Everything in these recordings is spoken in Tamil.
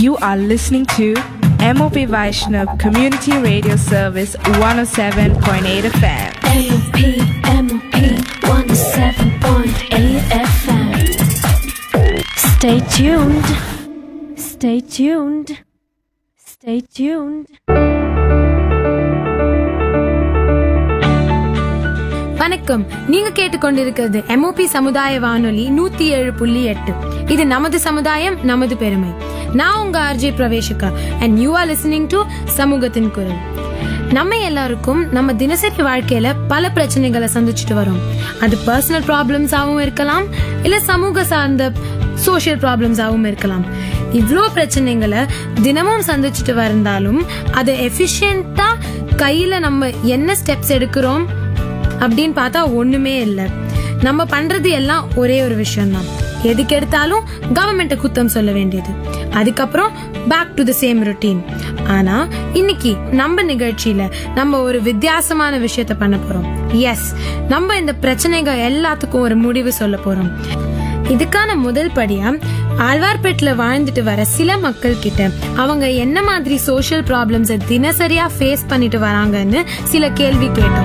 You are listening to MOP Vaishnav Community Radio Service 107.8 FM. AOP, MOP 107.8 FM. Stay tuned. Stay tuned. Stay tuned. வணக்கம் நீங்க கேட்டுக்கொண்டிருக்கிறது எம்ஓபி சமுதாய வானொலி நூத்தி ஏழு புள்ளி எட்டு இது நமது சமுதாயம் நமது பெருமை நான் உங்க RJ Pravesika and you are listening to சமூகத்தின் குரல் நம்ம எல்லாருக்கும் நம்ம தினசரி வாழ்க்கையில பல பிரச்சனைகளை சந்திச்சுட்டு வரோம் அது பர்சனல் ப்ராப்ளம்ஸாவும் இருக்கலாம் இல்ல சமூக சார்ந்த சோஷியல் ப்ராப்ளம்ஸாவும் இருக்கலாம் இவ்ளோ பிரச்சனைகளை தினமும் சந்திச்சுட்டு வந்தாலும் அதை எஃபிஷியண்டா கையில நம்ம என்ன ஸ்டெப்ஸ் எடுக்கிறோம் அப்படின்னு பார்த்தா ஒண்ணுமே இல்ல நம்ம பண்றது எல்லாம் ஒரே ஒரு விஷயம் தான் எதுக்கு எடுத்தாலும் கவர்மெண்ட்டை குத்தம் சொல்ல வேண்டியது அதுக்கப்புறம் back to the same routine ஆனா இன்னைக்கு நம்ம நிகழ்ச்சியில நம்ம ஒரு வித்தியாசமான விஷயத்த பண்ண போறோம் எஸ் நம்ம இந்த பிரச்சனைகள் எல்லாத்துக்கும் ஒரு முடிவு சொல்ல போறோம் இதுக்கான முதல் படியா ஆழ்வார்பேட்டில் வாழ்ந்துட்டு வர சில மக்கள் கிட்ட அவங்க என்ன மாதிரி சோஷியல் ப்ராப்ளம்ஸை தினசரியா ஃபேஸ் பண்ணிட்டு வராங்கன்னு சில கேள்வி கேட்டோம்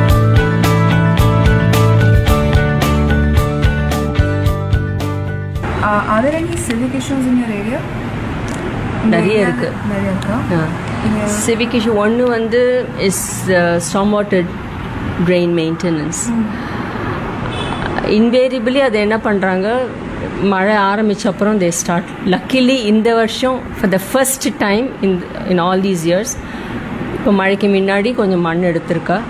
Uh, are there any civic issues in your area? நிறைய இருக்கு நிறைய இருக்கா சிவிக் இஷ்யூ ஒன்று வந்து is storm water drain maintenance invariably அதை என்ன பண்ணுறாங்க மழை ஆரம்பிச்ச அப்புறம் தே ஸ்டார்ட் லக்கிலி இந்த வருஷம் for the first time in in all these years இப்போ மழைக்கு முன்னாடி கொஞ்சம் மண் எடுத்திருக்கா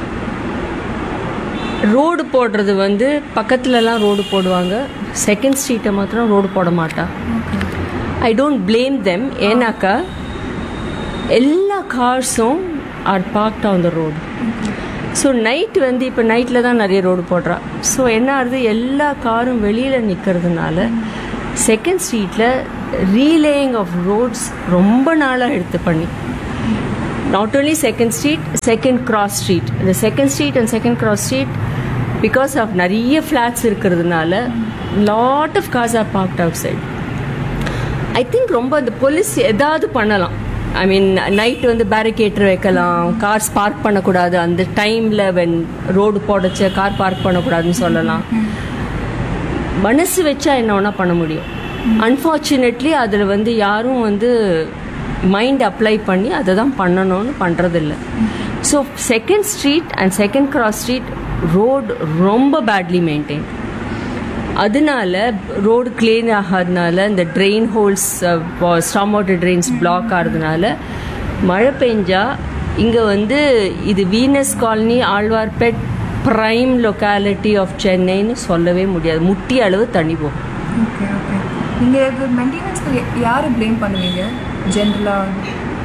ரோடு போடுறது வந்து பக்கத்துலலாம் ரோடு போடுவாங்க செகண்ட் ஸ்ட்ரீட்டை மாத்திரம் ரோடு போட மாட்டா ஐ டோன்ட் பிளேம் தெம் ஏன்னாக்கா எல்லா கார்ஸும் are parked on the road so night வந்து இப்போ நைட்டில் தான் நிறைய ரோடு போடுறா ஸோ என்ன ஆகுது எல்லா காரும் வெளியில் நிற்கிறதுனால செகண்ட் ஸ்ட்ரீட்டில் ரீலேயிங் ஆஃப் ரோட்ஸ் ரொம்ப நாளாக எடுத்து பண்ணி not only second street second cross street இந்த second street and second cross street because of நிறைய ஃப்ளாட்ஸ் இருக்கிறதுனால lot of cars are parked outside I think ரொம்ப அந்த போலீஸ் ஏதாவது பண்ணலாம் ஐ மீன் நைட் வந்து பேரிகேட்டர் வைக்கலாம் கார்ஸ் பார்க் பண்ணக்கூடாது அந்த டைமில் வென் ரோடு போடச்ச கார் பார்க் பண்ணக்கூடாதுன்னு சொல்லலாம் மனசு வச்சா என்ன வேணால் பண்ண முடியும் அன்ஃபார்ச்சுனேட்லி அதில் வந்து யாரும் வந்து மைண்ட் அப்ளை பண்ணி அதை தான் பண்ணணும்னு பண்ணுறதில்ல so second street and second cross street road ரொம்ப பேட்லி மெயின்டைன் அதனால ரோடு கிளீன் ஆகாதனால இந்த drain holes storm water drains block ஆகிறதுனால மழை பெஞ்சா இங்கே வந்து இது Venus colony Alwarpet prime locality of சென்னைன்னு சொல்லவே முடியாது முட்டி அளவு தண்ணி போகும் ஓகே ஓகே நீங்கள் இது மெயின்டெனன்ஸ்க்கு யாரை ப்ளேம் பண்ணுவீங்க ஜென்ரலாக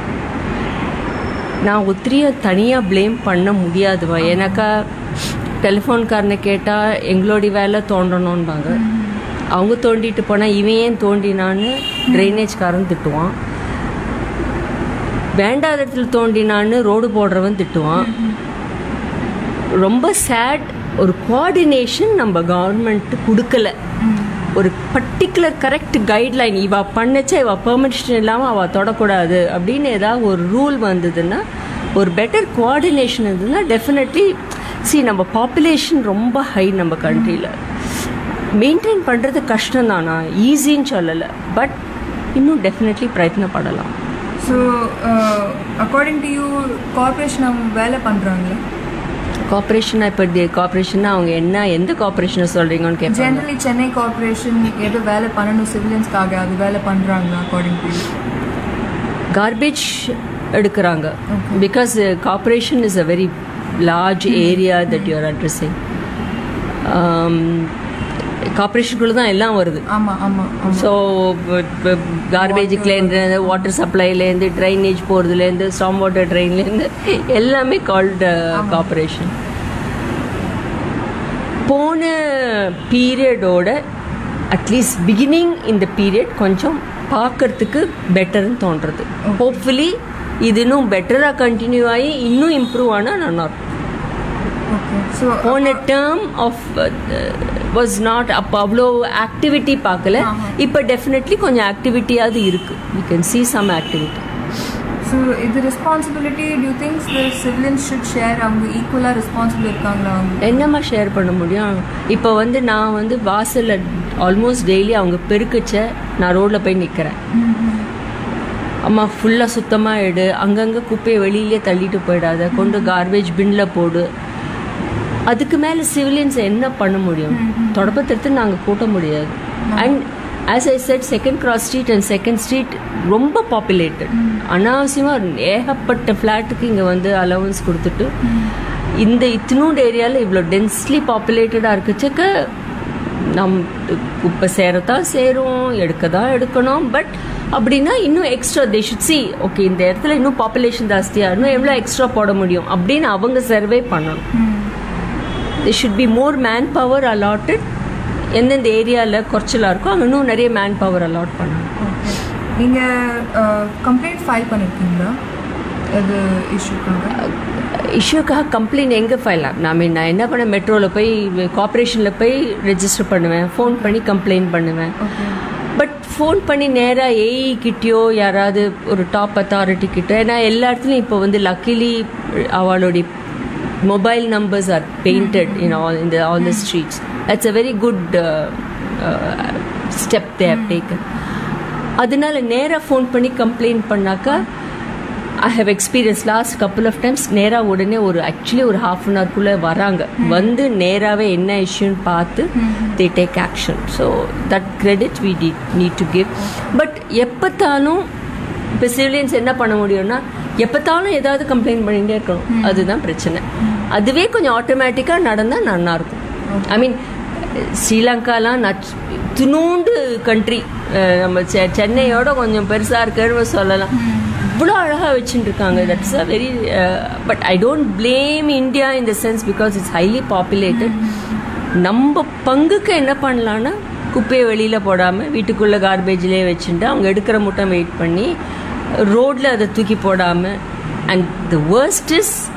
நான் ஒத்திரியும் தனியாக ப்ளேம் பண்ண முடியாதுவா ஏன்னாக்கா டெலிஃபோன்காரனை கேட்டால் எங்களுடைய வேலை தோண்டணும்பாங்க அவங்க தோண்டிட்டு போனால் இவன் ஏன் தோண்டினான்னு ட்ரைனேஜ்காரன் திட்டுவான் வேண்டாத இடத்துல தோண்டினான்னு ரோடு போடுறவன் திட்டுவான் ரொம்ப சேட் ஒரு கோஆர்டினேஷன் நம்ம கவர்மெண்ட் கொடுக்கல ஒரு பர்டிகுலர் கரெக்ட் கைட்லைன் இவ பண்ணச்சா இவ பெர்மிஷன் இல்லாமல் அவள் தொடக்கூடாது அப்படின்னு ஏதாவது ஒரு ரூல் வந்ததுன்னா ஒரு பெட்டர் கோஆர்டினேஷன் இருந்ததுன்னா டெஃபினெட்லி சி நம்ம பாப்புலேஷன் ரொம்ப ஹை நம்ம கண்ட்ரியில் மெயின்டைன் பண்ணுறது கஷ்டம் தானா ஈஸின்னு சொல்லலை பட் இன்னும் டெஃபினெட்லி பிரயத்னப்படலாம் so according to you corporation அவங்க வேலை பண்ணுறாங்களா கார்பரேஷனாக இப்போ கார்பரேஷன்னா அவங்க என்ன எந்த கார்பரேஷனை சொல்கிறீங்கன்னு கேட்பாங்க ஜென்ரலி சென்னை கார்பரேஷன் எது வேலை பண்ணணும் சிவிலியன்ஸ்க்காக அது வேலை பண்ணுறாங்களா அக்கார்டிங் டு யூ கார்பேஜ் எடுக்கிறாங்க because corporation is a very large area that you're addressing கார்பரேஷனுக்குள்ள தான் எல்லாம் வருது ஆமாம் ஆமாம் ஆமாம் ஸோ கார்பேஜுக்குலேருந்து வாட்டர் சப்ளைலேருந்து ட்ரைனேஜ் போகிறதுலேருந்து ஸ்டாம் வாட்டர் ட்ரெயின்லேருந்து எல்லாமே கால்டு கார்பரேஷன் போன பீரியடோட அட்லீஸ்ட் பிகினிங் இந்த பீரியட் கொஞ்சம் பார்க்கறதுக்கு பெட்டர்னு தோன்றது ஹோப்ஃபுல்லி இது இன்னும் பெட்டராக கண்டினியூ ஆகி இன்னும் இம்ப்ரூவ் ஆனால் நல்லா இருக்கும் ஓகே ஸோ போன டேர்ம் ஆஃப் வாஸ் நாட் அப்போ அவ்வளோ ஆக்டிவிட்டி பார்க்கல இப்போ டெஃபினெட்லி கொஞ்சம் ஆக்டிவிட்டியாவது இருக்கு you can see some activity so இது responsibility due things the civilians should share அவங்க ஈக்குவலாக ரெஸ்பான்சிபிள் இருக்காங்களா அவங்க என்னம்மா ஷேர் பண்ண முடியும் இப்போ வந்து நான் வந்து வாசலில் ஆல்மோஸ்ட் டெய்லி அவங்க பெருக்கச்ச நான் ரோட்டில் போய் நிற்கிறேன் அம்மா ஃபுல்லாக சுத்தமாக எடு அங்கங்கே குப்பையை வெளியிலே தள்ளிட்டு போயிடாத கொண்டு கார்பேஜ் பின்னில் போடு அதுக்கு மேலே சிவிலியன்ஸ் என்ன பண்ண முடியும் தொடப்பத்திற்கு நாங்கள் கூட்ட முடியாது and as I said second cross street and second street ரொம்ப பாப்புலேட்டட் அனாவசியமாக ஏகப்பட்ட ஃப்ளாட்டுக்கு இங்கே வந்து அலவன்ஸ் கொடுத்துட்டு இந்த இத்தினூண்டு ஏரியாவில் இவ்வளோ டென்ஸ்லி பாப்புலேட்டடாக இருக்குச்சக்க நம் குப்பை சேரத்தான் சேரும் எடுக்க தான் எடுக்கணும் பட் அப்படின்னா இன்னும் extra they should see okay இந்த இடத்துல இன்னும் பாப்புலேஷன் ஜாஸ்தியாக இன்னும் எவ்வளோ எக்ஸ்ட்ரா போட முடியும் அப்படின்னு அவங்க சர்வே பண்ணணும் they should be more manpower allotted எந்தெந்த ஏரியாவில் குறைச்சலாக இருக்கோ அங்கே இன்னும் நிறைய மேன் பவர் அலாட் பண்ணணும் ஓகே நீங்கள் கம்ப்ளைண்ட் ஃபைல் பண்ணியிருக்கீங்களா அது இஷ்யூக்காக இஷ்யூக்காக கம்ப்ளைண்ட் எங்கே ஃபைல் ஆகும் ஐ மீன் நான் என்ன பண்ணேன் மெட்ரோவில் போய் கார்பரேஷனில் போய் ரெஜிஸ்டர் பண்ணுவேன் ஃபோன் பண்ணி கம்ப்ளைண்ட் பண்ணுவேன் ஓகே பட் ஃபோன் பண்ணி நேராக ஏஇ கிட்டயோ யாராவது ஒரு டாப் அத்தாரிட்டி கிட்ட ஏன்னா எல்லா இடத்துலையும் இப்போ வந்து லக்கிலி அவளுடைய mobile numbers are painted in all இந்த all the streets that's a very good step they have taken அதனால நேராக ஃபோன் பண்ணி கம்ப்ளைண்ட் பண்ணாக்கா I have experience last couple of times நேராக உடனே ஒரு ஆக்சுவலி ஒரு ஹாஃப் அன் ஹவர்க்குள்ளே வராங்க வந்து நேராகவே என்ன இஷ்யூன்னு பார்த்து they take action so that credit we'd need to give but எப்போத்தாலும் இப்போ சிவிலியன்ஸ் என்ன பண்ண முடியும்னா எப்போத்தாலும் ஏதாவது கம்ப்ளைண்ட் பண்ணிகிட்டே இருக்கணும் அதுதான் பிரச்சனை அதுவே கொஞ்சம் ஆட்டோமேட்டிக்காக நடந்தால் நல்லாயிருக்கும் ஐ மீன் ஸ்ரீலங்காலாம் நச் துணூண்டு கண்ட்ரி நம்ம செ- சென்னையோட கொஞ்சம் பெருசாக இருக்குன்னு சொல்லலாம் இவ்வளோ அழகாக வச்சுட்டு இருக்காங்க that's a very but I don't blame India in the sense because it's highly populated நம்ம பங்குக்கு என்ன பண்ணலான்னா குப்பையை வெளியில் போடாமல் வீட்டுக்குள்ளே கார்பேஜ்லேயே வச்சுட்டு அவங்க எடுக்கிற முட்டை வெயிட் பண்ணி ரோட்டில் அதை தூக்கி போடாமல் அண்ட் த worst இஸ்